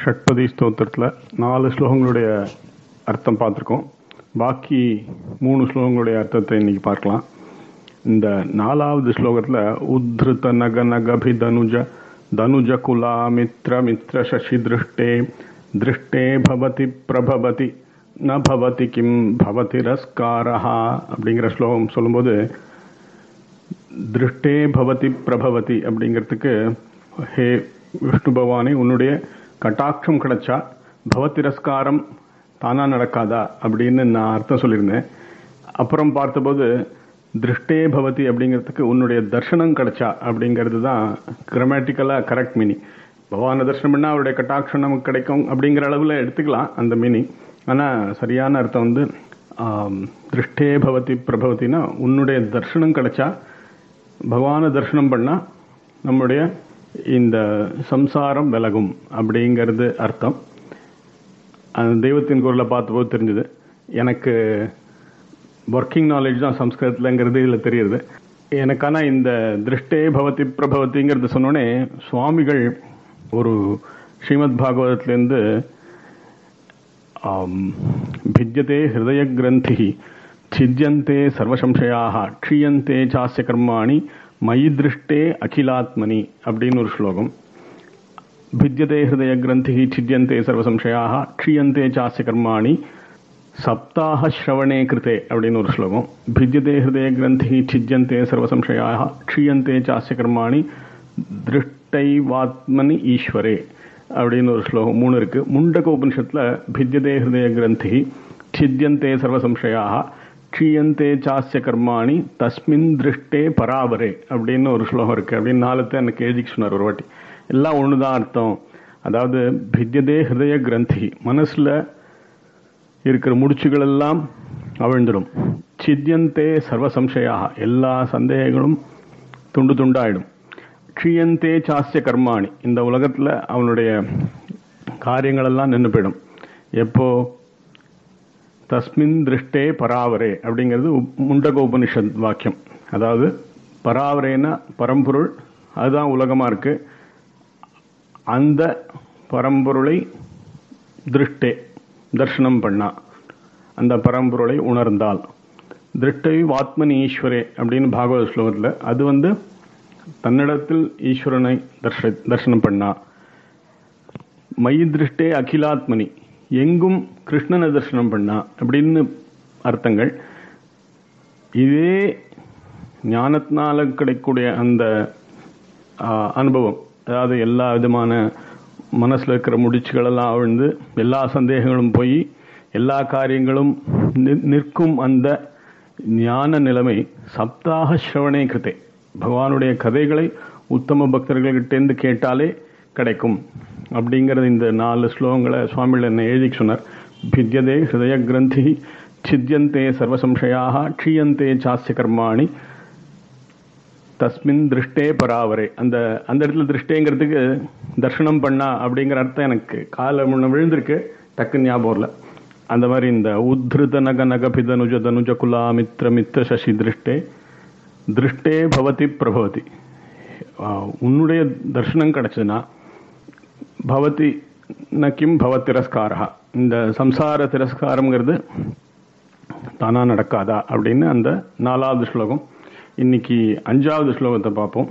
ஷட்பதி ஸ்தோத்திரத்தில் நாலு ஸ்லோகங்களுடைய அர்த்தம் பார்த்துருக்கோம் பாக்கி மூணு ஸ்லோகங்களுடைய அர்த்தத்தை இன்னைக்கு பார்க்கலாம் இந்த நாலாவது ஸ்லோகத்தில் உத்ருத நக நகபி தனுஜ தனுஜ குலா மித்ர மித்ர சசி திருஷ்டே திருஷ்டே பவதி பிரபவதி ந பவதி கிம் பவதி ரஸ்காரஹா அப்படிங்கிற ஸ்லோகம் சொல்லும்போது திருஷ்டே பவதி பிரபவதி அப்படிங்கிறதுக்கு ஹே விஷ்ணு பகவானே உன்னுடைய கட்டாட்சம் கிடைச்சா பவத்திரஸ்காரம் தானா நடக்காதா அப்படின்னு நான் அர்த்தம் சொல்லியிருந்தேன் அப்புறம் பார்த்தபோது திருஷ்டே பவதி அப்படிங்கிறதுக்கு உன்னுடைய தர்ஷனம் கிடைச்சா அப்படிங்கிறது தான் கிராமட்டிக்கலாக கரெக்ட் மீனிங் பகவானை தர்ஷனம் பண்ணால் அவருடைய கட்டாட்சம் நமக்கு கிடைக்கும் அப்படிங்கிற அளவில் எடுத்துக்கலாம் அந்த மீனிங் ஆனால் சரியான அர்த்தம் வந்து திருஷ்டே பவதி பிரபவத்தினா உன்னுடைய தர்ஷனம் கிடைச்சா பகவானை தரிசனம் பண்ணால் நம்முடைய இந்த சம்சாரம் விலகும் அப்படிங்கிறது அர்த்தம் அந்த தெய்வத்தின் குரலை பார்த்தபோது தெரிஞ்சுது எனக்கு ஒர்க்கிங் நாலேஜ் தான் சம்ஸ்கிருதத்துலங்கிறது இதில் தெரியுது எனக்கான இந்த திருஷ்டே பவதி பிரபவதிங்கிறது சொன்னோடனே சுவாமிகள் ஒரு ஸ்ரீமத் பாகவதத்துலேருந்து भिद्यते हृदयग्रन्थिः छिद्यन्ते सर्वसंशयाः க்ஷீயந்தே சாஸ்ய கர்மாணி மயி திருஷ்டே அகிலாத்மனி அப்படின்னு ஒரு ஸ்லோகம் भिद्यते हृदयग्रन्थिः छिद्यन्ते सर्वसंशयाः க்ஷீயந்தே சாஸ்ய கர்மாணி சப்தாக ஸ்ரவணே கிருத்தே அப்படின்னு ஒரு ஸ்லோகம் भिद्यते हृदयग्रन्थिः छिद्यन्ते सर्वसंशयाः க்ஷீயந்தே சாஸ்ய கர்மாணி திருஷ்டைவாத்மனி ஈஸ்வரே அப்படின்னு ஒரு ஸ்லோகம் மூணு இருக்கு முண்டக உபனிஷத்துல பித்யதே ஹிருதய கிரந்தி சித்தியந்தே சர்வசம்சயாக க்ஷீயந்தே சாஸ்ய கர்மாணி தஸ்மின் திருஷ்டே பராவரே அப்படின்னு ஒரு ஸ்லோகம் இருக்கு அப்படின்னு நாலுத்தை எனக்கு எழுதிக்கு சொன்னார் ஒரு வாட்டி எல்லாம் ஒண்ணுதான் அர்த்தம் அதாவது பித்யதே ஹிருதய கிரந்தி மனசுல இருக்கிற முடிச்சுகள் எல்லாம் அவிழ்ந்துடும் சித்தியந்தே சர்வசம்சயாக எல்லா சந்தேகங்களும் துண்டு துண்டாயிடும் க்ஷீயந்தே சாஸ்ய கர்மாணி இந்த உலகத்தில் அவனுடைய காரியங்களெல்லாம் நின்று போயிடும் எப்போ தஸ்மின் திருஷ்டே பராவரே அப்படிங்கிறது முண்டக உபனிஷத் வாக்கியம் அதாவது பராவரேனா பரம்பொருள் அதுதான் உலகமாக இருக்கு அந்த பரம்பொருளை திருஷ்டே தர்ஷனம் பண்ணா அந்த பரம்பொருளை உணர்ந்தால் திருஷ்டை வாத்மனி ஈஸ்வரே அப்படின்னு பாகவத ஸ்லோகத்தில் அது வந்து தன்னிடத்தில் ஈஸ்வரனை தர்ஷ தர்சனம் பண்ணா மயி திருஷ்டே அகிலாத்மனி எங்கும் கிருஷ்ணனை தரிசனம் பண்ணா அப்படின்னு அர்த்தங்கள் இதே ஞானத்தினால கிடைக்கக்கூடிய அந்த அனுபவம் அதாவது எல்லா விதமான மனசில் இருக்கிற முடிச்சுகளெல்லாம் அவிழ்ந்து எல்லா சந்தேகங்களும் போய் எல்லா காரியங்களும் நிற்கும் அந்த ஞான நிலைமை சப்தாக ஸ்ரவணே கிருத்தே பகவானுடைய கதைகளை உத்தம பக்தர்கள்கிட்டேருந்து கேட்டாலே கிடைக்கும் அப்படிங்கிறது இந்த நாலு ஸ்லோகங்களை சுவாமிகள் என்ன எழுதி சொன்னார் பித்யதே ஹிருதய கிரந்தி சித்தியந்தே சர்வசம்சயாக க்ஷீயந்தே சாஸ்ய கர்மாணி தஸ்மின் திருஷ்டே பராவரே அந்த அந்த இடத்துல திருஷ்டேங்கிறதுக்கு தர்ஷனம் பண்ணா அப்படிங்கிற அர்த்தம் எனக்கு கால முன்ன விழுந்திருக்கு டக்கு ஞாபகம் இல்லை அந்த மாதிரி இந்த உத்ருத நக நக பிதனுஜ தனுஜ குலா மித்ர மித்ர சசி திருஷ்டே திருஷ்டே பவதி பிரபவதி உன்னுடைய தர்ஷனம் கிடைச்சதுன்னா பவதி ந கிம் பவ திரஸ்காரா இந்த சம்சார திரஸ்காரங்கிறது தானா நடக்காதா அப்படின்னு அந்த நாலாவது ஸ்லோகம் இன்னைக்கு அஞ்சாவது ஸ்லோகத்தை பார்ப்போம்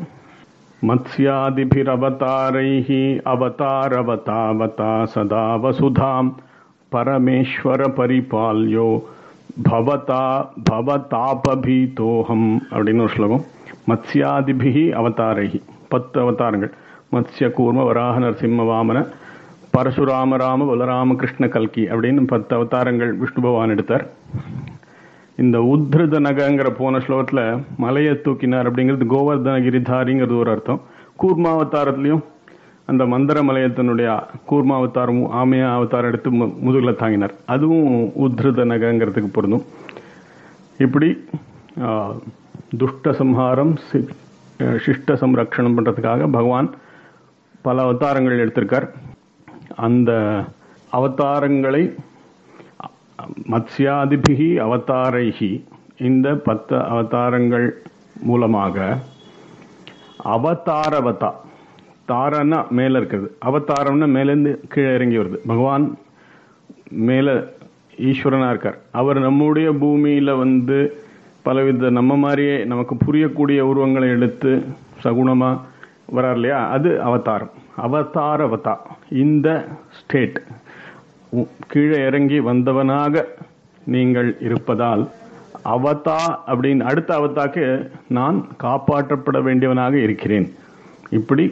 மத்ஸ்யாதிபிரவதாரைஹி அவதாரவதாவதா சதா வசுதாம் பரமேஸ்வர பரிபால்யோ பவதா பவதாபபீதோகம் அப்படின்னு ஒரு ஸ்லோகம் மத்ஸ்யாதிபிகி அவதாரைகி பத்து அவதாரங்கள் மத்ஸ்ய கூர்ம வராக நரசிம்ம வாமன பரசுராம ராம பலராம கிருஷ்ண கல்கி அப்படின்னு பத்து அவதாரங்கள் விஷ்ணு பகவான் எடுத்தார் இந்த உத்ருத நகங்கிற போன ஸ்லோகத்தில் மலையை தூக்கினார் அப்படிங்கிறது கோவர்தன கிரிதாரிங்கிறது ஒரு அர்த்தம் கூர்மாவதாரத்துலையும் அந்த மந்திர மலையத்தினுடைய கூர்மாவதாரம் ஆமையா அவதாரம் எடுத்து முதுகில் தாங்கினார் அதுவும் உத்ருத நகங்கிறதுக்கு பொருந்தும் இப்படி துஷ்ட சம்ஹாரம் சிஷ்ட சம்ரக்ஷணம் பண்ணுறதுக்காக பகவான் பல அவதாரங்கள் எடுத்திருக்கார் அந்த அவதாரங்களை மத்ஸ்யாதிபிகி அவதாரைகி இந்த பத்து அவதாரங்கள் மூலமாக அவதாரவதா தாரன்னா மேல இருக்கிறது அவதாரம்னா மேலேருந்து கீழே இறங்கி வருது பகவான் மேல ஈஸ்வரனா இருக்கார் அவர் நம்முடைய பூமியில வந்து பலவித நம்ம மாதிரியே நமக்கு புரியக்கூடிய உருவங்களை எடுத்து சகுணமா வரார் இல்லையா அது அவதாரம் அவதார அவதா இந்த ஸ்டேட் கீழே இறங்கி வந்தவனாக நீங்கள் இருப்பதால் அவதா அப்படின்னு அடுத்த அவதாக்கு நான் காப்பாற்றப்பட வேண்டியவனாக இருக்கிறேன் இப்படி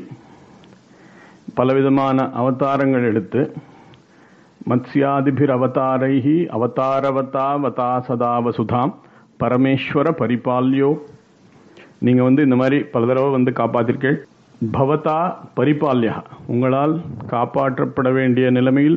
பலவிதமான அவதாரங்கள் எடுத்து மத்ஸ்யாதிபிர் அவதாரைஹி அவதாரவதாவதா சதா வசுதாம் பரமேஸ்வர பரிபால்யோ நீங்க வந்து இந்த மாதிரி பல தடவை வந்து காப்பாத்திருக்கீள் பவதா பரிபால்யா உங்களால் காப்பாற்றப்பட வேண்டிய நிலைமையில்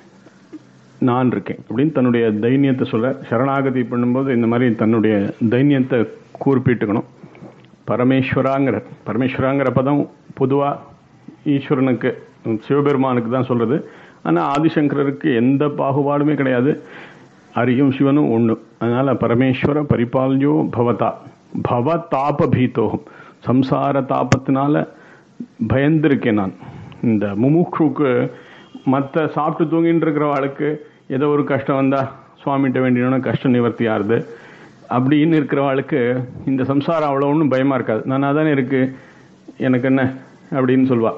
நான் இருக்கேன் அப்படின்னு தன்னுடைய தைரியத்தை சொல்ல சரணாகதி பண்ணும்போது இந்த மாதிரி தன்னுடைய தைரியத்தை குறிப்பிட்டுக்கணும் பரமேஸ்வராங்கிற பரமேஸ்வராங்கிற பதம் பொதுவா ஈஸ்வரனுக்கு சிவபெருமானுக்கு தான் சொல்றது ஆனா ஆதிசங்கரருக்கு எந்த பாகுபாடுமே கிடையாது அரியும் சிவனும் ஒண்ணு அதனால பரமேஸ்வர பரிபால்யோ பவதா பவ தாப பீத்தோகம் சம்சார தாபத்தினால பயந்திருக்கேன் நான் இந்த முமுக்ஷுக்கு மற்ற சாப்பிட்டு தூங்கிட்டு இருக்கிறவாளுக்கு ஏதோ ஒரு கஷ்டம் வந்தா சுவாமிகிட்ட வேண்டியோன்னா கஷ்டம் நிவர்த்தி ஆறுது அப்படின்னு இருக்கிறவாளுக்கு இந்த சம்சாரம் அவ்வளோ ஒன்றும் பயமா இருக்காது நான் தானே இருக்கு எனக்கு என்ன அப்படின்னு சொல்வா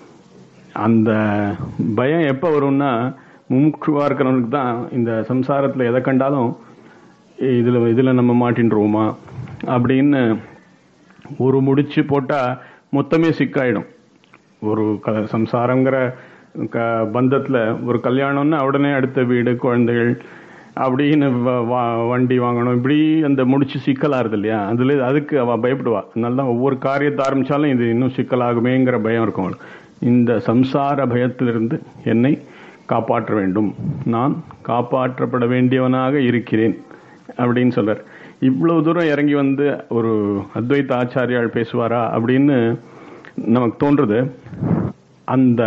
அந்த பயம் எப்போ வரும்னா முமுட்சுவா இருக்கிறவனுக்கு தான் இந்த சம்சாரத்தில் எதை கண்டாலும் இதில் இதில் நம்ம மாட்டின்றுவோமா அப்படின்னு ஒரு முடிச்சு போட்டால் மொத்தமே சிக்காயிடும் ஒரு க சம்சாரங்கிற க பந்தத்தில் ஒரு கல்யாணம்னா உடனே அடுத்த வீடு குழந்தைகள் அப்படின்னு வ- வா- வண்டி வாங்கணும் இப்படி அந்த முடிச்சு சிக்கலாகுது இல்லையா அதுல அதுக்கு அவ பயப்படுவா அதனால தான் ஒவ்வொரு காரியத்தை ஆரம்பிச்சாலும் இது இன்னும் சிக்கலாகுமேங்கிற பயம் இருக்கும் அவளுக்கு இந்த சம்சார பயத்திலிருந்து என்னை காப்பாற்ற வேண்டும் நான் காப்பாற்றப்பட வேண்டியவனாக இருக்கிறேன் அப்படின்னு சொல்றார் இவ்வளவு தூரம் இறங்கி வந்து ஒரு அத்வைத ஆச்சாரியால் பேசுவாரா அப்படின்னு நமக்கு தோன்றுது அந்த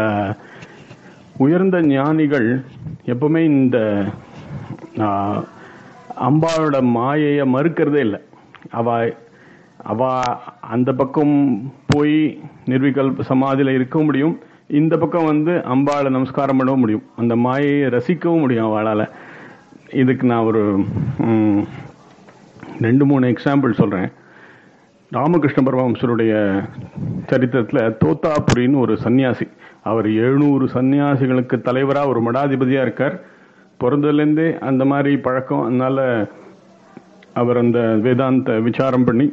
உயர்ந்த ஞானிகள் எப்பவுமே இந்த ஆ, அம்பாளோட மாயையை மறுக்கிறதே இல்லை அவ அவ அந்த பக்கம் போய் நிர்விகல்ப சமாதியில இருக்கவும் முடியும் இந்த பக்கம் வந்து அம்பாளை நமஸ்காரம் பண்ணவும் முடியும் அந்த மாயையை ரசிக்கவும் முடியும் அவளால இதுக்கு நான் ஒரு ம், ரெண்டு மூணு எக்ஸாம்பிள் சொல்றேன் ராமகிருஷ்ண பரமஹம்சருடைய சரித்திரத்துல தோத்தாபுரின்னு ஒரு சன்னியாசி அவர் எழுநூறு சன்னியாசிகளுக்கு தலைவரா ஒரு மடாதிபதியா இருக்கார் பிறந்ததுலேருந்தே அந்த மாதிரி பழக்கம் அதனால அவர் அந்த வேதாந்த விசாரம் பண்ணி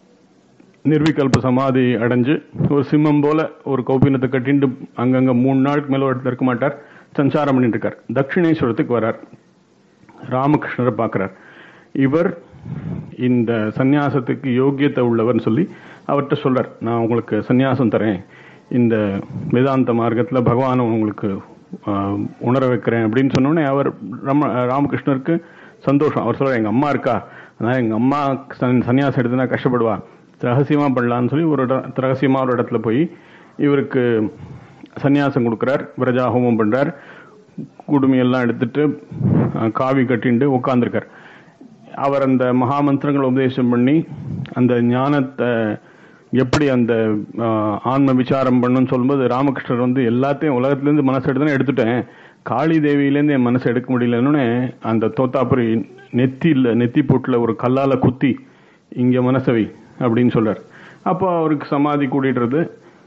நிர்விகல்ப சமாதி அடைஞ்சு ஒரு சிம்மம் போல ஒரு கௌபீனத்தை கட்டிண்டு அங்கங்க மூணு நாளுக்கு மேல ஒரு இடத்துல இருக்க மாட்டார் சஞ்சாரம் பண்ணிட்டு இருக்கார் தட்சிணேஸ்வரத்துக்கு வரார் ராமகிருஷ்ணரை பார்க்கிறார் இவர் இந்த சந்நியாசத்துக்கு யோக்கியத்தை உள்ளவர்னு சொல்லி அவர்கிட்ட சொல்றார் நான் உங்களுக்கு சந்நியாசம் தரேன் இந்த வேதாந்த மார்க்கத்துல பகவானை உங்களுக்கு ஆஹ், உணர வைக்கிறேன் அப்படின்னு சொன்னோடனே அவர் ரம ராமகிருஷ்ணருக்கு சந்தோஷம் அவர் சொல்றார் எங்க அம்மா இருக்கா அதனால எங்க அம்மா சன்- சன்னியாசம் எடுத்துனா கஷ்டப்படுவா ரகசியமா பண்ணலாம்னு சொல்லி ஒரு இட- ரகசியமா ஒரு இடத்துல போய் இவருக்கு சந்நியாசம் கொடுக்கிறார் விரஜா ஹோமம் பண்றார் குடுமி எல்லாம் எடுத்துட்டு அஹ், காவி கட்டிண்டு உட்கார்ந்திருக்கார் அவர் அந்த மகாமந்திரங்களை உபதேசம் பண்ணி அந்த ஞானத்தை எப்படி அந்த ஆஹ், ஆன்ம விசாரம் பண்ணுன்னு சொல்லும்போது ராமகிருஷ்ணர் வந்து எல்லாத்தையும் உலகத்திலேருந்து மனசு எடுத்து எடுத்துட்டேன் காளி தேவியிலேருந்து என் மனசை எடுக்க முடியலன்னு அந்த தோத்தாபுரி நெத்தியில் நெத்தி போட்டுல ஒரு கல்லால குத்தி இங்க மனசவை அப்படின்னு சொல்றார் அப்போ அவருக்கு சமாதி கூடிடுறது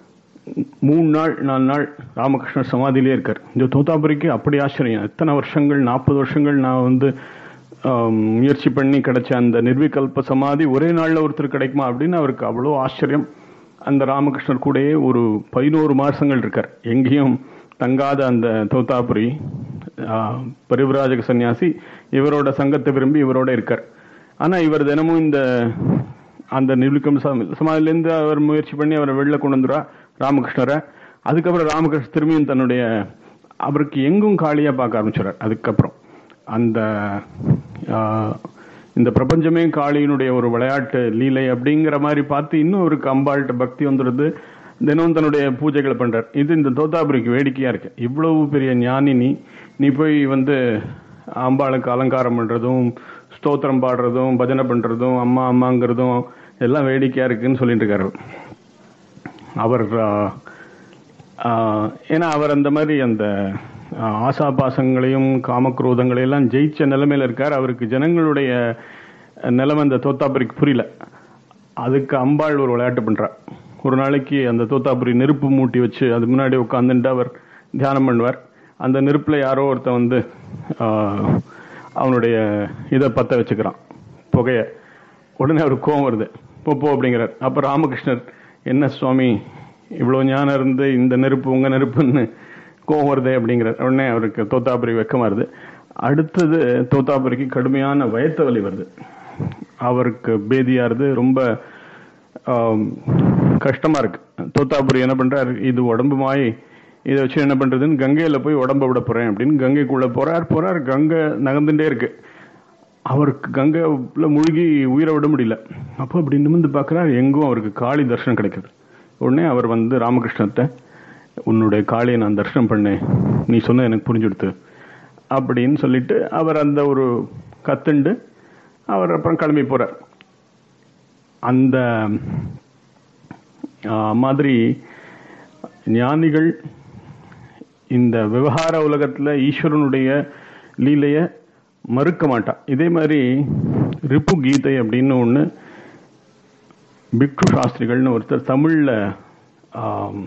மூணு நாள் நாலு நாள் ராமகிருஷ்ணர் சமாதியிலே இருக்கார் இந்த தோத்தாபுரிக்கு அப்படி ஆச்சரியம் எத்தனை வருஷங்கள் நாற்பது வருஷங்கள் நான் வந்து ஆம், முயற்சி பண்ணி கிடைச்ச அந்த நிர்விகல்ப சமாதி ஒரே நாள்ல ஒருத்தர் கிடைக்குமா அப்படின்னு அவருக்கு அவ்வளோ ஆச்சரியம் அந்த ராமகிருஷ்ணர் கூடயே ஒரு பதினோரு மாசங்கள் இருக்கார் எங்கேயும் தங்காத அந்த தோத்தாபுரி ஆ, பரிவிராஜக சன்னியாசி இவரோட சங்கத்தை விரும்பி இவரோட இருக்கார் ஆனா இவர் தினமும் இந்த அந்த நிர்விகம் சமாதிலேருந்து அவர் முயற்சி பண்ணி அவரை வெளில கொண்டு வந்துடுவா ராமகிருஷ்ணரை அதுக்கப்புறம் ராமகிருஷ்ணர் திரும்பியும் தன்னுடைய அவருக்கு எங்கும் காளியா பார்க்க ஆரம்பிச்சிடார் அதுக்கப்புறம் அந்த ஆஹ், இந்த பிரபஞ்சமே காளியினுடைய ஒரு விளையாட்டு லீலை அப்படிங்கிற மாதிரி பார்த்து இன்னும் ஒரு அம்பாள்கிட்ட பக்தி வந்துடுது தினம் தன்னுடைய பூஜைகளை பண்றார் இது இந்த தோத்தாபுரிக்கு வேடிக்கையா இருக்கு இவ்வளவு பெரிய ஞானி நீ நீ போய் வந்து அம்பாளுக்கு அலங்காரம் பண்றதும் ஸ்தோத்திரம் பாடுறதும் பஜனை பண்றதும் அம்மா அம்மாங்கிறதும் எல்லாம் வேடிக்கையா இருக்குன்னு சொல்லிட்டு இருக்காரு அவர் ஆ, ஆஹ், ஏன்னா அவர் அந்த மாதிரி அந்த ஆஹ், ஆசாபாசங்களையும் காமக்ரோதங்களையும் எல்லாம் ஜெயிச்ச நிலைமையில இருக்கார் அவருக்கு ஜனங்களுடைய நிலைமை அந்த தோத்தாபுரிக்கு புரியல அதுக்கு அம்பாள் ஒரு விளையாட்டு பண்றா ஒரு நாளைக்கு அந்த தோத்தாபுரி நெருப்பு மூட்டி வச்சு அது முன்னாடி உட்காந்துட்டு அவர் தியானம் பண்ணுவார் அந்த நெருப்புல யாரோ ஒருத்தன் வந்து ஆஹ், அவனுடைய இதை பத்த வச்சுக்கிறான் புகைய உடனே அவருக்கு கோவம் வருது போ போ அப்படிங்கிறார் அப்ப ராமகிருஷ்ணர் என்ன சுவாமி இவ்வளவு ஞானம் இருந்து இந்த நெருப்பு உங்க நெருப்புன்னு கோவம் வருதே அப்படிங்கிறார் உடனே அவருக்கு தோத்தாபுரி வெக்கமா வருது அடுத்தது தோத்தாபுரிக்கு கடுமையான வயத்த வலி வருது அவருக்கு பேதியாருது ரொம்ப ஆம், கஷ்டமா இருக்கு தோத்தாபுரி என்ன பண்றாரு இது உடம்பு மாய் இதை வச்சு என்ன பண்றதுன்னு கங்கையில போய் உடம்ப விட போறேன் அப்படின்னு கங்கைக்குள்ள போறார் போறார் கங்கை நகர்ந்துட்டே இருக்கு அவருக்கு கங்கைல மூழ்கி உயிரை விட முடியல அப்போ அப்படி நிமிந்து பார்க்கறார் எங்கும் அவருக்கு காளி தரிசனம் கிடைக்குது உடனே அவர் வந்து ராமகிருஷ்ணர்கிட்ட உன்னுடைய காளியை நான் தரிசனம் பண்ணேன் நீ சொன்ன எனக்கு புரிஞ்சுடுத்து அப்படின்னு சொல்லிட்டு அவர் அந்த ஒரு கத்துண்டு அவர் அப்புறம் கிளம்பி போறார் அந்த ஆ, மாதிரி ஞானிகள் இந்த விவகார உலகத்துல ஈஸ்வரனுடைய லீலைய மறுக்க மாட்டா இதே மாதிரி ரிப்பு கீதை அப்படின்னு ஒண்ணு பிக்ஷு சாஸ்திரிகள்னு ஒருத்தர் தமிழ்ல ஆம்,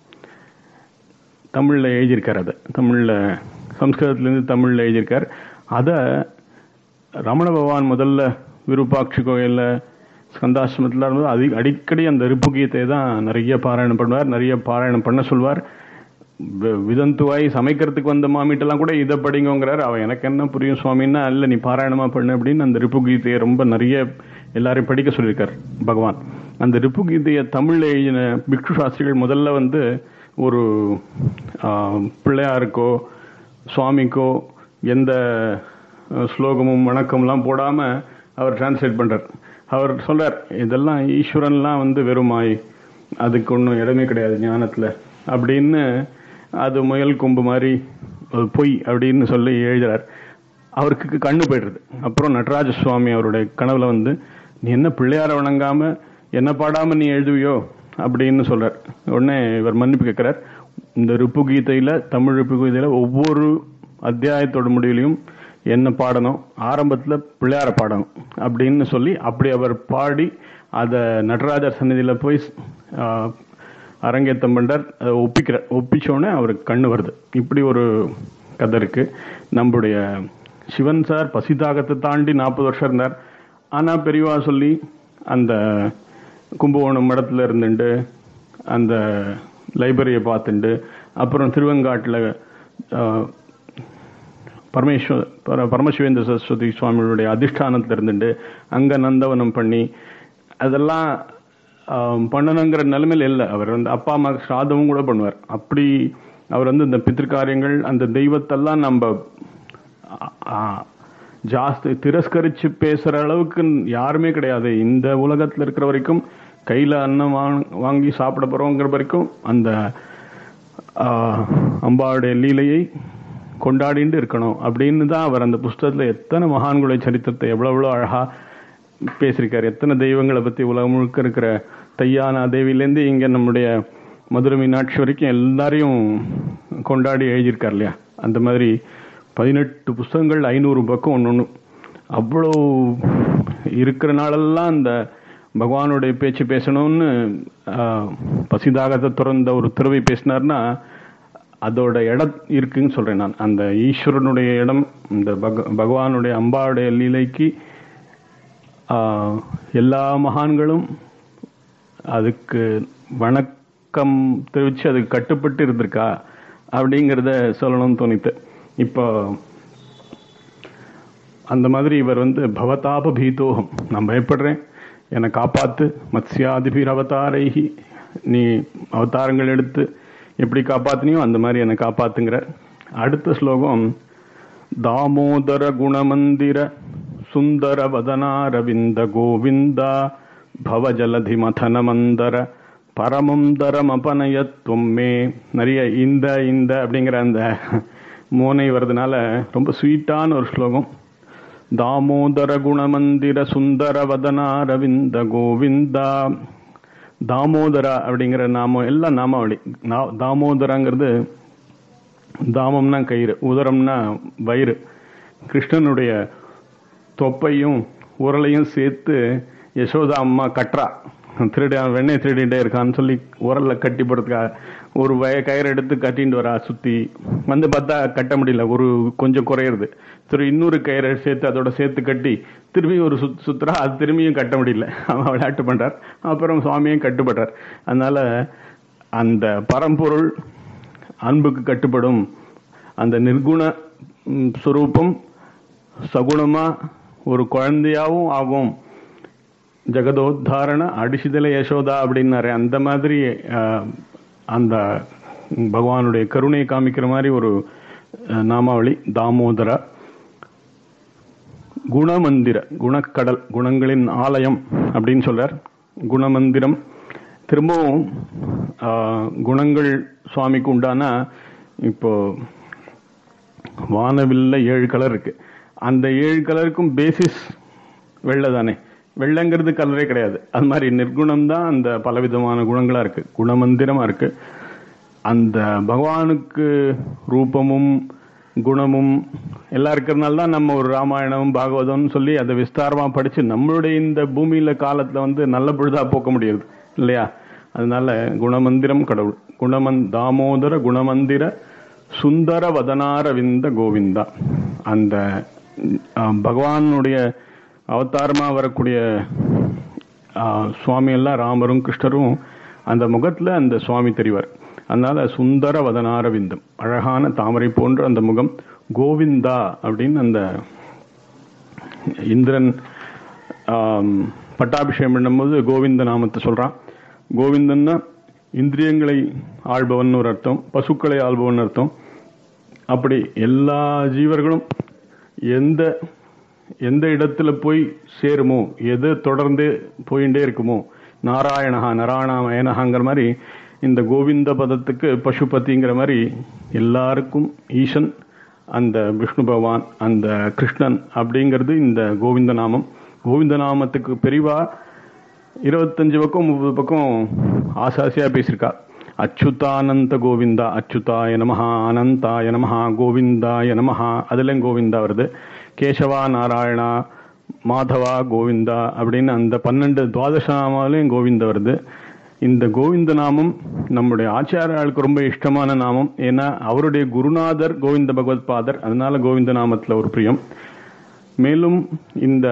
தமிழ்ல எழுதியிருக்கார் அதை தமிழ்ல சம்ஸ்கிருதத்திலிருந்து தமிழ்ல எழுதியிருக்கார் அதை ரமண பகவான் முதல்ல விருப்பாட்சி கோயில்ல ஸ்கந்தாசிரமத்தில் இருக்கும்போது அதி அடிக்கடி அந்த ரிப்பு கீதை தான் நிறைய பாராயணம் பண்ணுவார் நிறைய பாராயணம் பண்ண சொல்வார் வி- விதந்துவாய் சமைக்கிறதுக்கு வந்த மாமிட்டெல்லாம் கூட இதை படிங்கோங்கிறார் அவன் எனக்கு என்ன புரியும் சுவாமின்னா இல்ல நீ பாராயணமா பண்ணு அப்படின்னு அந்த ரிப்பு கீதையை ரொம்ப நிறைய எல்லாரையும் படிக்க சொல்லியிருக்கார் பகவான் அந்த ரிப்பு கீதையை தமிழ்ல எழுதின பிக்ஷு சாஸ்திரிகள் முதல்ல வந்து ஒரு ஆ, பிள்ளையாருக்கோ சுவாமிக்கோ எந்த அஹ், ஸ்லோகமும் வணக்கம்லாம் போடாம அவர் டிரான்ஸ்லேட் பண்றார் அவர் சொல்றார் இதெல்லாம் ஈஸ்வரன்லாம் வந்து வெறுமாய் அதுக்கு ஒன்றும் இடமே கிடையாது ஞானத்துல அப்படின்னு அது முயல் கொம்பு மாதிரி ஒரு பொய் அப்படின்னு சொல்லி எழுதுறார் அவருக்கு கண்ணு போயிடுறது அப்புறம் நடராஜ சுவாமி அவருடைய கனவுல வந்து நீ என்ன பிள்ளையார வணங்காம என்ன பாடாம நீ எழுதுவியோ அப்படின்னு சொல்றார் உடனே இவர் மன்னிப்பு கேட்கிறார் இந்த ரிப்பு கீதையில தமிழ் ரிப்பு கீதையில ஒவ்வொரு அத்தியாயத்தோட முடிவிலையும் என்ன பாடணும் ஆரம்பத்துல பிள்ளையார பாடணும் அப்படின்னு சொல்லி அப்படி அவர் பாடி அத நடராஜர் சந்நிதியில போய் ஆஹ், அரங்கேத்தம் பண்றார் அதை ஒப்பிக்கிறார் ஒப்பிச்ச உடனே அவருக்கு கண்ணு வருது இப்படி ஒரு கதை இருக்கு நம்முடைய சிவன் சார் பசிதாகத்தை தாண்டி நாற்பது வருஷம் இருந்தார் ஆனா பெரியவா சொல்லி அந்த கும்பகோணம் மடத்துல இருந்துட்டு அந்த லைப்ரரியை பார்த்துண்டு அப்புறம் திருவெங்காட்டில் பரமேஸ்வர பர- பரமசிவேந்திர சரஸ்வதி சுவாமிகளுடைய அதிஷ்டானத்தில் இருந்துட்டு அங்க நந்தவனம் பண்ணி அதெல்லாம் ஆம், பண்ணணுங்கிற நிலைமையில இல்லை அவர் வந்து அப்பா அம்மா ஸ்ராதமும் கூட பண்ணுவார் அப்படி அவர் வந்து இந்த பித்திருக்காரியங்கள் அந்த தெய்வத்தெல்லாம் நம்ம ஆ, ஆ, ஜாஸ்தி திரஸ்கரிச்சு பேசுற அளவுக்கு யாருமே கிடையாது இந்த உலகத்துல இருக்கிற வரைக்கும் கையில அன்னம் வாங்- வாங்கி சாப்பிட போறோங்கிற வரைக்கும் அந்த ஆ, அம்பாவுடைய லீலையை கொண்டாடிட்டு இருக்கணும் அப்படின்னு தான் அவர் அந்த புஸ்தகத்துல எத்தனை மகான்களுடைய சரித்திரத்தை எவ்வளவு எவ்வளவு அழகா பேசியிருக்காரு எத்தனை தெய்வங்களை பத்தி உலகம் முழுக்க இருக்கிற தையானா தேவியிலேருந்து இங்க நம்முடைய மதுரை மீனாட்சி வரைக்கும் எல்லாரையும் கொண்டாடி எழுதியிருக்கார் இல்லையா அந்த மாதிரி பதினெட்டு புஸ்தகங்கள் ஐநூறு பக்கம் ஒன்று ஒன்று அவ்வளோ இருக்கிற நாளெல்லாம் அந்த பகவானுடைய பேச்சு பேசணும்னு ஆஹ், பசிதாகத்தை துறந்த ஒரு துறவி பேசினார்னா அதோட இடம் இருக்குன்னு சொல்றேன் நான் அந்த ஈஸ்வரனுடைய இடம் இந்த பக- பகவானுடைய அம்பாவுடைய லீலைக்கு ஆஹ், எல்லா மகான்களும் அதுக்கு வணக்கம் தெரிவிச்சு அதுக்கு கட்டுப்பட்டு இருந்திருக்கா அப்படிங்கிறத சொல்லணும்னு தோணித்து இப்போ அந்த மாதிரி இவர் வந்து பவதாப பீதோகம் நான் பயப்படுறேன் என்னை காப்பாத்து மத்ஸ்யாதிபீர் அவதாரைஹி நீ அவதாரங்கள் எடுத்து எப்படி காப்பாத்தினியோ அந்த மாதிரி என்னை காப்பாத்துங்கிற அடுத்த ஸ்லோகம் தாமோதர குணமந்திர சுந்தர வதனாரவிந்த கோவிந்தா பவஜலதி மதன மந்தர பரமம் தரமபனயத்துவம் மே நிறைய இந்த இந்த அப்படிங்கிற அந்த மோனை வர்றதுனால ரொம்ப ஸ்வீட்டான ஒரு ஸ்லோகம் தாமோதர குணமந்திர சுந்தர வதனாரவிந்த கோவிந்தா தாமோதரா அப்படிங்கிற நாமம் எல்லாம் நாமாவளி நா- தாமோதராங்கிறது தாமம்னா கயிறு உதரம்னா வயிறு கிருஷ்ணனுடைய தொப்பையும் உரலையும் சேர்த்து யசோதா அம்மா கட்டுறா திருடி அவன் வெண்ணெய் திருடிட்டே இருக்கான்னு சொல்லி உரல்ல கட்டி போடுறதுக்காக ஒரு வய கயிறு எடுத்து கட்டிட்டு வரா சுத்தி வந்து பார்த்தா கட்ட முடியல ஒரு கொஞ்சம் குறையிறது சரி இன்னொரு கயிறை சேர்த்து அதோட சேர்த்து கட்டி திரும்பி ஒரு சுத் சுத்துறா அது திரும்பியும் கட்ட முடியல அவன் விளையாட்டு பண்றார் அப்புறம் சுவாமியும் கட்டுப்படுறார் அதனால அந்த பரம்பொருள் அன்புக்கு கட்டுப்படும் அந்த நிர்குண ம், சுரூபம் சகுணமா ஒரு குழந்தையாவும் ஆகும் ஜெகதோத்தாரண அடிசிதல யசோதா அப்படின்னாரு அந்த மாதிரி அஹ், அந்த பகவானுடைய கருணையை காமிக்கிற மாதிரி ஒரு அஹ், நாமாவளி தாமோதரா குணமந்திர குணக்கடல் குணங்களின் ஆலயம் அப்படின்னு சொல்றார் குணமந்திரம் திரும்பவும் ஆஹ், குணங்கள் சுவாமிக்கு உண்டானா இப்போ வானவில்ல ஏழு கலர் இருக்கு அந்த ஏழு கலருக்கும் பேசிஸ் வெள்ளை தானே வெள்ளைங்கிறது கலரே கிடையாது அது மாதிரி நிர்குணம் தான் அந்த பலவிதமான குணங்களா இருக்கு குணமந்திரமா இருக்கு அந்த பகவானுக்கு ரூபமும் குணமும் எல்லாம் இருக்கிறதுனால தான் நம்ம ஒரு ராமாயணம் பாகவதம்னு சொல்லி அதை விஸ்தாரமா படிச்சு நம்மளுடைய இந்த பூமியில காலத்துல வந்து நல்ல பொழுதா போக்க முடியுது இல்லையா அதனால குணமந்திரம் கடவுள் குணமன் தாமோதர குணமந்திர சுந்தர வதனாரவிந்த கோவிந்தா அந்த அஹ், பகவானுடைய அவதாரமா வரக்கூடிய ஆஹ், சுவாமி எல்லாம் ராமரும் கிருஷ்ணரும் அந்த முகத்துல அந்த சுவாமி தெரிவார் அதனால சுந்தர வதனாரவிந்தம் அழகான தாமரை போன்ற அந்த முகம் கோவிந்தா அப்படின்னு அந்த இந்திரன் ஆம், பட்டாபிஷேகம் பண்ணும்போது கோவிந்த நாமத்தை சொல்றான் கோவிந்தன்னா இந்திரியங்களை ஆள்பவன் ஒரு அர்த்தம் பசுக்களை ஆள்பவன் அர்த்தம் அப்படி எல்லா ஜீவர்களும் எந்த எந்த இடத்துல போய் சேருமோ எது தொடர்ந்து போயிட்டே இருக்குமோ நாராயணஹா நராயணமயனஹாங்கிற மாதிரி இந்த கோவிந்த பதத்துக்கு பசுபதிங்கிற மாதிரி எல்லாருக்கும் ஈசன் அந்த விஷ்ணு பகவான் அந்த கிருஷ்ணன் அப்படிங்கிறது இந்த கோவிந்த நாமம் கோவிந்த நாமத்துக்கு பெரிவா இருபத்தஞ்சு பக்கம் முப்பது பக்கம் ஆசாசியா பேசியிருக்கா அச்சுதானந்த கோவிந்தா அச்சுதாய நமஹா அனந்தாய நமஹா கோவிந்தாய நமஹா அதுலயும் கோவிந்தா வருது கேசவா நாராயணா மாதவா கோவிந்தா அப்படின்னு அந்த பன்னெண்டு துவாதச நாமாலையும் கோவிந்தா வருது இந்த கோவிந்த நாமம் நம்முடைய ஆச்சாரியாளுக்கு ரொம்ப இஷ்டமான நாமம் ஏன்னா அவருடைய குருநாதர் கோவிந்த பகவத் பாதர் அதனால கோவிந்த நாமத்துல ஒரு பிரியம் மேலும் இந்த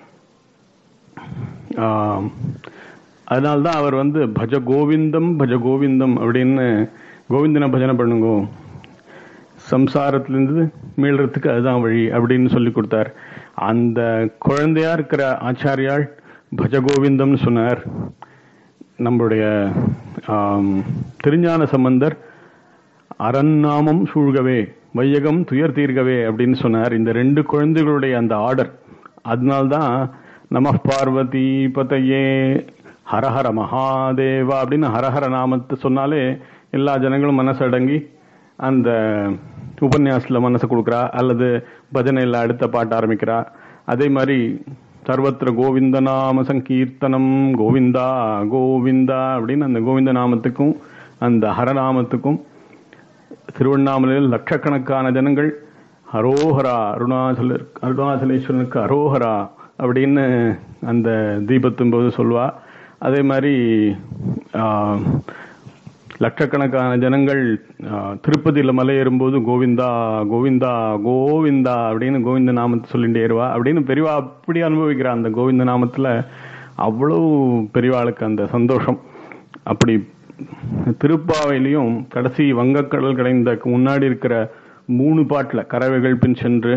ஆஹ், அதனால்தான் அவர் வந்து பஜ கோவிந்தம் பஜ கோவிந்தம் அப்படின்னு கோவிந்தனை பஜனை பண்ணுங்கோ சம்சாரத்திலிருந்து மீள்றதுக்கு அதுதான் வழி அப்படின்னு சொல்லி கொடுத்தார் அந்த குழந்தையா இருக்கிற ஆச்சாரியாள் பஜ கோவிந்தம்னு சொன்னார் நம்மளுடைய ஆம், திருஞான சம்பந்தர் அரண்நாமம் சூழ்கவே வையகம் துயர் தீர்கவே அப்படின்னு சொன்னார் இந்த ரெண்டு குழந்தைகளுடைய அந்த ஆர்டர் அதனால்தான் நம பார்வதி பதையே ஹரஹர மகாதேவா அப்படின்னு ஹரஹர நாமத்தை சொன்னாலே எல்லா ஜனங்களும் மனசு அடங்கி அந்த உபன்யாசத்துல மனசு கொடுக்குறா அல்லது பஜனையில் அடுத்த பாட்டு ஆரம்பிக்கிறா அதே மாதிரி சர்வத்திர கோவிந்த நாம சங்கீர்த்தனம் கோவிந்தா கோவிந்தா அப்படின்னு அந்த கோவிந்த நாமத்துக்கும் அந்த ஹரநாமத்துக்கும் திருவண்ணாமலையில் லட்சக்கணக்கான ஜனங்கள் அரோஹரா அருணாச்சல அருணாச்சலேஸ்வரனுக்கு அரோஹரா அப்படின்னு அந்த தீபத்தின் போது சொல்வா அதே மாதிரி ஆஹ், லட்சக்கணக்கான ஜனங்கள் ஆஹ், திருப்பதியில மலை ஏறும்போது கோவிந்தா கோவிந்தா கோவிந்தா அப்படின்னு கோவிந்த நாமத்தை சொல்லிட்டு ஏறுவா அப்படின்னு பெரியவா அப்படி அனுபவிக்கிறா அந்த கோவிந்த நாமத்துல அவ்வளவு பெரியவாளுக்கு அந்த சந்தோஷம் அப்படி திருப்பாவையிலையும் கடைசி வங்கக்கடல் கடைந்த முன்னாடி இருக்கிற மூணு பாட்டுல கறவைகள் பின் சென்று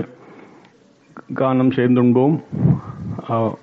கானம் சேர்ந்துண்போம் ஆஹ்,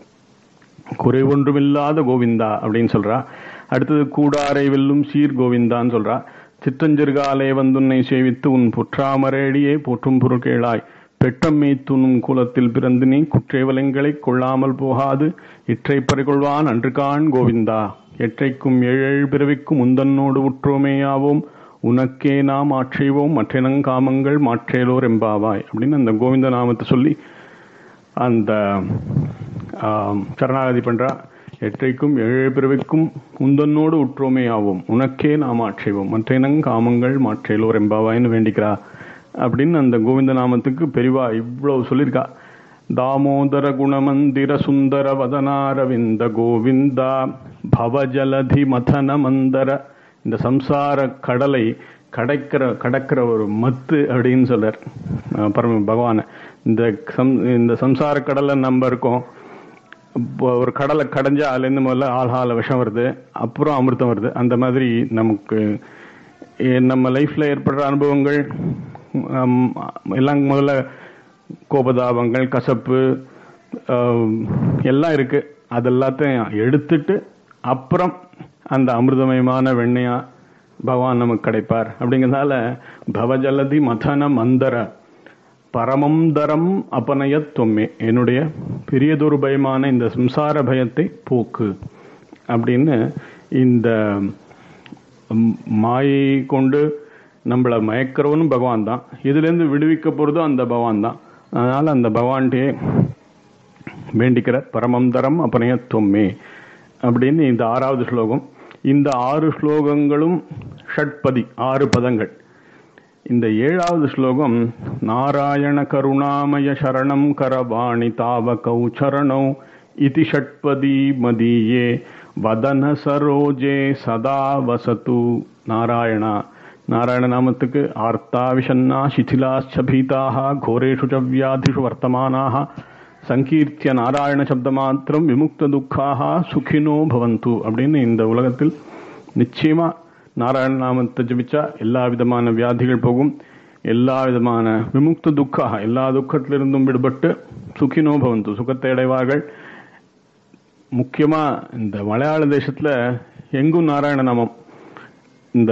குறை ஒன்றுமில்லாத கோவிந்தா அப்படின்னு சொல்றா அடுத்தது கூடாரை வெல்லும் சீர் கோவிந்தான்னு சொல்றா சிற்றஞ்சிறுகாலே வந்துன்னை சேவித்து உன் புற்றாமரேடியே போற்றும் பொருட்கேளாய் பெட்டம் மேய்த்துணும் குலத்தில் பிறந்து நீ குற்றேவலங்களை கொள்ளாமல் போகாது இற்றை பறிகொள்வான் அன்று காண் கோவிந்தா எற்றைக்கும் ஏழேழு பிறவிக்கும் உந்தன்னோடு உற்றோமேயாவோம் உனக்கே நாம் ஆட்செய்வோம் மற்றினங்காமங்கள் மாற்றேலோர் எம்பாவாய் அப்படின்னு அந்த கோவிந்த நாமத்தை சொல்லி அந்த ஆம், சரணாகதி பண்றா எற்றைக்கும் ஏழு பிறவிக்கும் உந்தன்னோடு உற்றோமே ஆவோம் உனக்கே நாம் ஆட்சேவோம் மற்றேனங் காமங்கள் மாற்றேலோர் எம்பாவாயின்னு வேண்டிக்கிறா அப்படின்னு அந்த கோவிந்த நாமத்துக்கு பெரிவா இவ்வளவு சொல்லியிருக்கா தாமோதர குணமந்திர சுந்தர வதனாரவிந்த கோவிந்தா பவஜலதி மதன மந்தர இந்த சம்சார கடலை கடக்கிற கடக்கிற ஒரு மத்து அப்படின்னு சொல்றார் அஹ் பரம பகவான் இந்த சம் இந்த சம்சார கடல்ல நம்ம இருக்கோம் இப்போ ஒரு கடலை கடைஞ்சா அதுலேருந்து முதல்ல ஆள்ஹால விஷம் வருது அப்புறம் அமிர்தம் வருது அந்த மாதிரி நமக்கு எ- நம்ம லைஃப்ல ஏற்படுற அனுபவங்கள் ஹம், எல்லாம் முதல்ல கோபதாபங்கள் கசப்பு ஆம், எல்லாம் இருக்கு அது எல்லாத்தையும் எடுத்துட்டு அப்புறம் அந்த அமிர்தமயமான வெண்ணையா பகவான் நமக்கு கிடைப்பார் அப்படிங்கிறதால பவஜலதி மதன மந்தர பரமம் தரம் அபனயத் தொம்மே என்னுடைய பெரியதொரு பயமான இந்த சம்சார பயத்தை போக்கு அப்படின்னு இந்த ம், மாயை கொண்டு நம்மளை மயக்கிறவனும் பகவான் தான் இதுலேருந்து விடுவிக்க போகிறதும் அந்த பகவான் தான் அதனால அந்த பகவான்கிட்டயே வேண்டிக்கிற பரமம் தரம் அபனயத்துவமே அப்படின்னு இந்த ஆறாவது ஸ்லோகம் இந்த ஆறு ஸ்லோகங்களும் ஷட்பதி ஆறு பதங்கள் இந்த ஏழாவது ஸ்லோகம் நாராயண கருணாமய சரணம் கரவாணி தாவகௌ சரணௌ இதி ஷட்பதி மதீயே வதன சரோஜே சதா வசது நாராயணா நாராயண நாமத்துக்கு ஆர்த்தா விஷன்னா சிथिलाश्च பீதாக கோரேஷு ச வியாதிஷு வர்த்தமானாக சங்கீர்த்திய நாராயண சப்த மாத்திரம் விமுக்த துக்காக சுகினோ பவந்து அப்படின்னு இந்த உலகத்தில் நிச்சயமா நாராயண நாமத்தை ஜபிச்சா எல்லா விதமான வியாதிகள் போகும் எல்லா விதமான விமுக்த துக்காக எல்லா துக்கத்திலிருந்தும் விடுபட்டு சுகினோ பவந்து சுகத்தை அடைவார்கள் முக்கியமா இந்த மலையாள தேசத்துல எங்கும் நாராயண நாமம் இந்த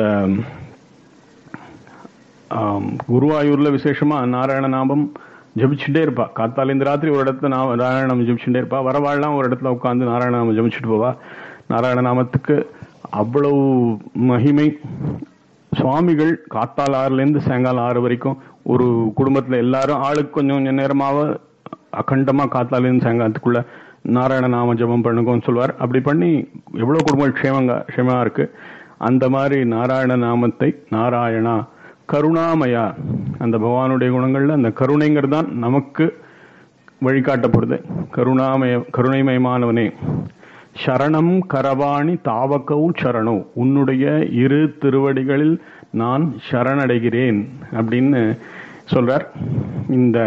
ஆம், குருவாயூர்ல விசேஷமா நாராயண நாமம் ஜபிச்சுட்டே இருப்பா காத்தால இந்த ராத்திரி ஒரு இடத்துல நான் நாராயண நாமம் ஜபிச்சுட்டே இருப்பா வரவாள்லாம் ஒரு இடத்துல உட்காந்து நாராயண நாமம் ஜபிச்சுட்டு போவா நாராயண நாமத்துக்கு அவ்வளவு மகிமை சுவாமிகள் காத்தால் ஆறுலேருந்து சாயங்காலம் ஆறு வரைக்கும் ஒரு குடும்பத்துல எல்லாரும் ஆளுக்கு கொஞ்சம் கொஞ்சம் நேரமாக அகண்டமா காத்தாலேருந்து சாயங்காலத்துக்குள்ள நாராயண நாம ஜபம் பண்ணுங்கன்னு சொல்லுவார் அப்படி பண்ணி எவ்வளவு குடும்பங்கள் க்ஷேமங்க க்ஷேமமா இருக்கு அந்த மாதிரி நாராயண நாமத்தை நாராயணா கருணாமயா அந்த பகவானுடைய குணங்கள்ல அந்த கருணைங்கிறது தான் நமக்கு வழிகாட்டப்படுது கருணாமய கருணைமயமானவனே சரணம் கரவாணி தாவகௌ சரணோ உன்னுடைய இரு திருவடிகளில் நான் சரணடைகிறேன் அப்படின்னு சொல்றார் இந்த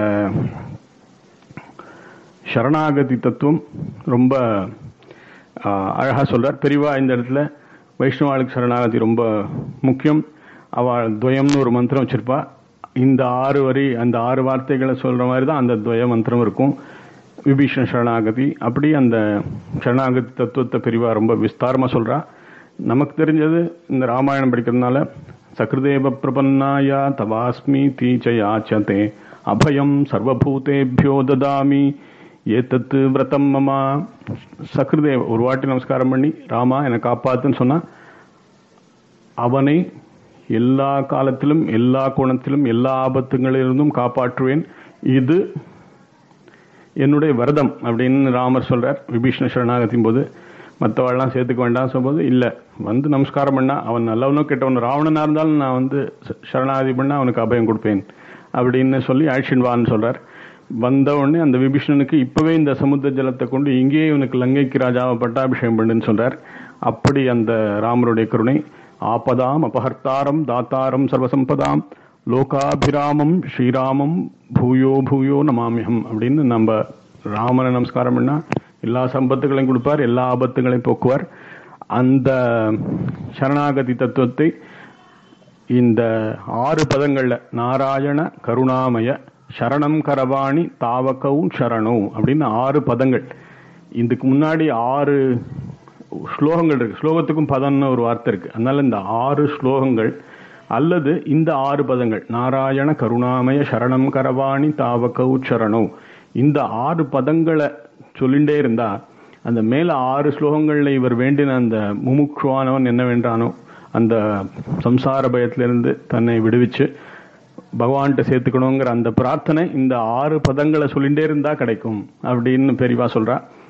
சரணாகதி தத்துவம் ரொம்ப ஆஹ், அழகா சொல்றார் பெரியவா இந்த இடத்துல வைஷ்ணவாளுக்கு சரணாகதி ரொம்ப முக்கியம் அவள் துவயம்னு ஒரு மந்திரம் வச்சிருப்பா இந்த ஆறு வரி அந்த ஆறு வார்த்தைகளை சொல்ற மாதிரி தான் அந்த துவய மந்திரம் இருக்கும் விபீஷண சரணாகதி அப்படி அந்த சரணாகதி தத்துவத்தை பெரியவா ரொம்ப விஸ்தாரமா சொல்றா நமக்கு தெரிஞ்சது இந்த ராமாயணம் படிக்கிறதுனால சக்ருதேவ பிரபன்னாயா தவாஸ்மி தீச்ச யாச்சதே அபயம் சர்வபூதேபியோ ததாமி ஏத்தத்து விரதம் மமா சக்ருதேவ ஒரு வாட்டி நமஸ்காரம் பண்ணி ராமா என்னை காப்பாத்துன்னு சொன்னா அவனை எல்லா காலத்திலும் எல்லா கோணத்திலும் எல்லா ஆபத்துகளிலிருந்தும் காப்பாற்றுவேன் இது என்னுடைய விரதம் அப்படின்னு ராமர் சொல்றார் விபீஷ்ண சரணாகத்தின் போது மற்றவாள்லாம் சேர்த்துக்க வேண்டாம் சொல்லும்போது இல்லை வந்து நமஸ்காரம் பண்ணா அவன் நல்லவனோ கெட்டவனோ ராவணனா இருந்தாலும் நான் வந்து ச- சரணாகதி பண்ணா அவனுக்கு அபயம் கொடுப்பேன் அப்படின்னு சொல்லி ஆக்ஷன் வான்னு சொல்றார் வந்த உடனே அந்த விபீஷணனுக்கு இப்பவே இந்த சமுத்திர ஜலத்தை கொண்டு இங்கேயே இவனுக்கு லங்கைக்கு ராஜாவை பட்டாபிஷேகம் பண்ணுன்னு சொல்றார் அப்படி அந்த ராமருடைய கருணை ஆபதாம் அபஹர்த்தாரம் தாத்தாரம் சர்வசம்பதாம் லோகாபிராமம் ஸ்ரீராமம் பூயோ பூயோ நமாமியம் அப்படின்னு நம்ம ராமனை நமஸ்காரம் பண்ணா எல்லா சம்பத்துகளையும் கொடுப்பார் எல்லா ஆபத்துகளையும் போக்குவார் அந்த சரணாகதி தத்துவத்தை இந்த ஆறு பதங்கள்ல நாராயண கருணாமய சரணம் கரவாணி தாவகவும் சரணோ அப்படின்னு ஆறு பதங்கள் இதுக்கு முன்னாடி ஆறு ஸ்லோகங்கள் இருக்கு ஸ்லோகத்துக்கும் பதம்னு ஒரு வார்த்தை இருக்கு அதனால இந்த ஆறு ஸ்லோகங்கள் அல்லது இந்த ஆறு பதங்கள் நாராயண கருணாமய சரணம் கரவாணி தாவகௌ சரணோ இந்த ஆறு பதங்களை சொல்லிண்டே இருந்தா அந்த மேல ஆறு ஸ்லோகங்கள்ல இவர் வேண்டின அந்த முமுட்சுவானவன் என்ன வேண்டானோ அந்த சம்சார பயத்திலிருந்து தன்னை விடுவிச்சு பகவான்கிட்ட சேர்த்துக்கணுங்கிற அந்த பிரார்த்தனை இந்த ஆறு பதங்களை சொல்லிட்டே இருந்தா கிடைக்கும் அப்படின்னு பெரியவா சொல்றா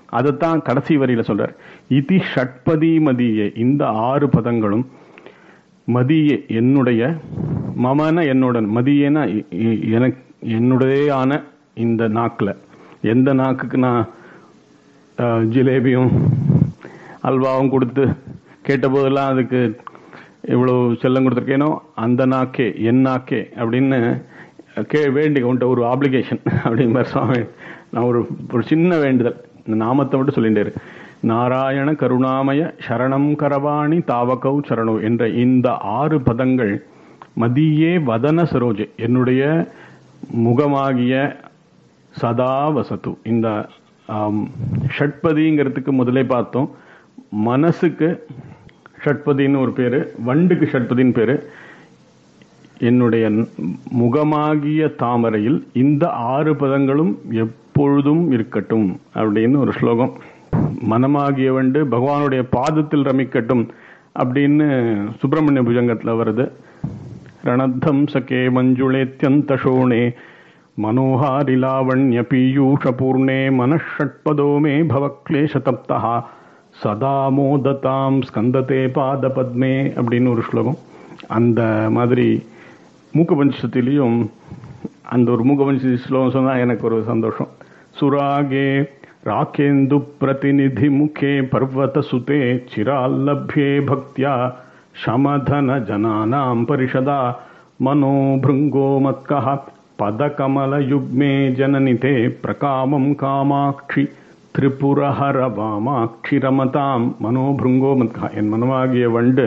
அதைத்தான் கடைசி வரியில சொல்றார் இதி ஷட்பதி மதியே இந்த ஆறு பதங்களும் மதியே என்னுடைய மமன என்னுடன் மதியேனா இ- இ- எனக்கு என்னுடையான இந்த நாக்குல எந்த நாக்குக்கு நான் அஹ், ஜிலேபியும் அல்வாவும் கொடுத்து கேட்ட போதெல்லாம் அதுக்கு இவ்வளவு செல்லம் கொடுத்துருக்கேனோ அந்த நாக்கே என் நாக்கே அப்படின்னு கே வேண்டி உன்ட்ட ஒரு ஆப்ளிகேஷன் அப்படிங்கிற சுவாமி நான் ஒரு ஒரு சின்ன வேண்டுதல் இந்த நாமத்தை மட்டும் சொல்லிட்டாரு நாராயண கருணாமய சரணம் கரவாணி தாவகௌ சரணோ என்ற இந்த ஆறு பதங்கள் மதியே வதன சரோஜே என்னுடைய முகமாகிய சதா வசத்து இந்த ஆம், ஷட்பதிங்கிறதுக்கு முதலே பார்த்தோம் மனசுக்கு ஷட்பதின்னு ஒரு பேரு வண்டுக்கு ஷட்பதின்னு பேரு என்னுடைய ந- முகமாகிய தாமரையில் இந்த ஆறு பதங்களும் எப்பொழுதும் இருக்கட்டும் அப்படின்னு ஒரு ஸ்லோகம் மனமாகிய வண்டு பகவானுடைய பாதத்தில் ரமிக்கட்டும் அப்படின்னு சுப்பிரமணிய புஜங்கத்துல வருது ரணத்தம் சகே மஞ்சுளேத்யந்த சோணே மனோஹாரி லாவண்ய பீயூஷபூர்ணே மனஷட்பதோ மே பவக்லேஷதப்தா சதா மோததாம் ஸ்கந்ததே பாத பத்மே அப்படின்னு ஒரு ஸ்லோகம் அந்த மாதிரி மூக்க பஞ்சத்திலையும் அந்த ஒரு மூக்க பஞ்ச ஸ்லோகம் சொன்னா எனக்கு ஒரு சந்தோஷம் சுராகே ராகேந்து பிரதிநிதி முகே பர்வத சுதே சிரால்லப்யே பக்தியா ಶಮಧನ ಜನಾನಾಂ ಪರಿಷದ ಮನೋಭೃಂಗೋ ಮತ್ಕಃ ಪದಕಮಲಯುಗ್ಮೇ ಜನನಿತೆ ಪ್ರಕಾಮಂ ಕಾಮಾಕ್ಷಿ திரிபுரஹர வாமாட்சி ரமதாம் மனோபிருங்கோ மத்கா என் மனமாகிய வண்டு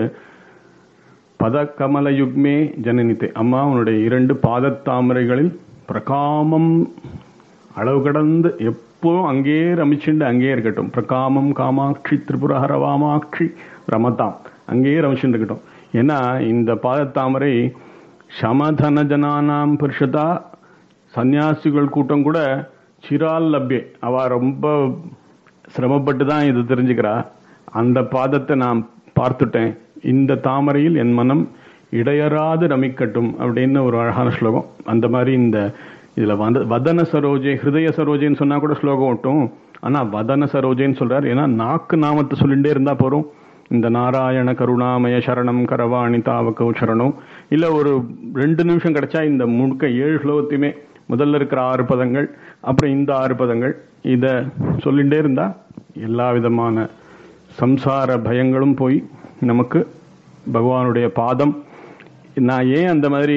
பதக்கமல யுக்மே ஜனனித்தே அம்மா உன்னுடைய இரண்டு பாதத்தாமரைகளில் பிரகாமம் அளவு கடந்து எப்பவும் அங்கேயே ரமிச்சுண்டு அங்கேயே இருக்கட்டும் பிரகாமம் காமாட்சி திரிபுரஹர வாமாட்சி ரமதாம் அங்கேயே ரமிச்சுண்டு இருக்கட்டும் ஏன்னா இந்த பாதத்தாமரை சமதன ஜனானாம் பரிஷதா சந்நியாசிகள் கூட்டம் கூட சிரால் லப்யே அவ ரொம்ப சிரமப்பட்டு தான் இது தெரிஞ்சுக்கிறா அந்த பாதத்தை நான் பார்த்துட்டேன் இந்த தாமரையில் என் மனம் இடையறாது ரமிக்கட்டும் அப்படின்னு ஒரு அழகான ஸ்லோகம் அந்த மாதிரி இந்த இதுல வத வதன சரோஜே ஹிருதய சரோஜேன்னு சொன்னா கூட ஸ்லோகம் ஒட்டும் ஆனா வதன சரோஜேன்னு சொல்றாரு ஏன்னா நாக்கு நாமத்தை சொல்லிட்டே இருந்தா போறோம் இந்த நாராயண கருணாமய சரணம் கரவாணி தாவகௌ சரணம் இல்ல ஒரு ரெண்டு நிமிஷம் கிடைச்சா இந்த முழுக்க ஏழு ஸ்லோகத்தையுமே முதல்ல இருக்கிற ஆறு பதங்கள் அப்புறம் இந்த ஆறு பதங்கள் இத சொல்லிட்டே இருந்தா எல்லா விதமான சம்சார பயங்களும் போய் நமக்கு பகவானுடைய பாதம் நான் ஏன் அந்த மாதிரி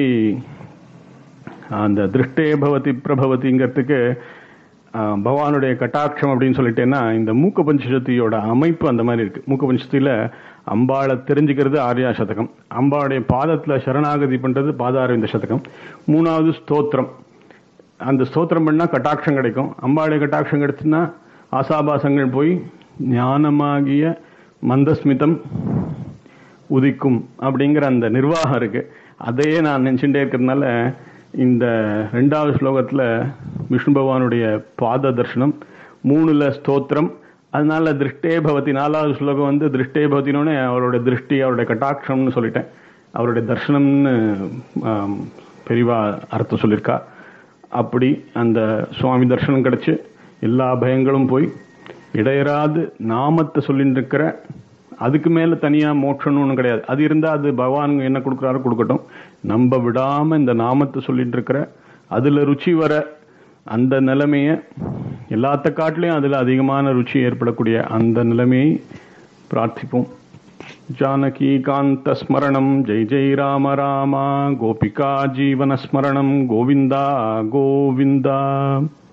அந்த திருஷ்டே பவதி பிரபவதிங்கிறதுக்கு ஆஹ், பகவானுடைய கட்டாட்சம் அப்படின்னு சொல்லிட்டேன்னா இந்த மூக்க பஞ்சசக்தியோட அமைப்பு அந்த மாதிரி இருக்கு மூக்க பஞ்சசக்தியில அம்பாளை தெரிஞ்சுக்கிறது ஆர்யா சதகம் அம்பாளுடைய பாதத்துல சரணாகதி பண்றது பாதாரவிந்த சதகம் மூணாவது ஸ்தோத்திரம் அந்த ஸ்தோத்திரம் பண்ணா கட்டாட்சம் கிடைக்கும் அம்பாளுடைய கட்டாட்சம் கிடைச்சுன்னா ஆசாபாசங்கள் போய் ஞானமாகிய மந்தஸ்மிதம் உதிக்கும் அப்படிங்கிற அந்த நிர்வாகம் இருக்கு அதையே நான் நினைச்சுட்டே இருக்கிறதுனால இந்த ரெண்டாவது ஸ்லோகத்துல விஷ்ணு பகவானுடைய பாத தர்சனம் மூணுல ஸ்தோத்திரம் அதனால திருஷ்டே பவதி நாலாவது ஸ்லோகம் வந்து திருஷ்டே பவதினோடனே அவருடைய திருஷ்டி அவருடைய கட்டாட்சம்னு சொல்லிட்டேன் அவருடைய தர்சனம்னு ஆம், பெரியவா அர்த்தம் சொல்லியிருக்கா அப்படி அந்த சுவாமி தர்சனம் கிடைச்சு எல்லா பயங்களும் போய் இடையராது நாமத்தை சொல்லிட்டு இருக்கிற அதுக்கு மேல தனியா மோட்சம்னு ஒண்ணும் கிடையாது அது இருந்தா அது பகவான் என்ன கொடுக்குறாரோ கொடுக்கட்டும் நம்ம விடாம இந்த நாமத்தை சொல்லிட்டு இருக்கிற அதுல ருச்சி வர அந்த நிலைமைய எல்லாத்த காட்டிலையும் அதுல அதிகமான ருச்சி ஏற்படக்கூடிய அந்த நிலைமையை பிரார்த்திப்போம் जानकीकान्तस्मरणं जय जय राम राम गोपिका जीवनस्मरणं गोविन्दा गोविन्दा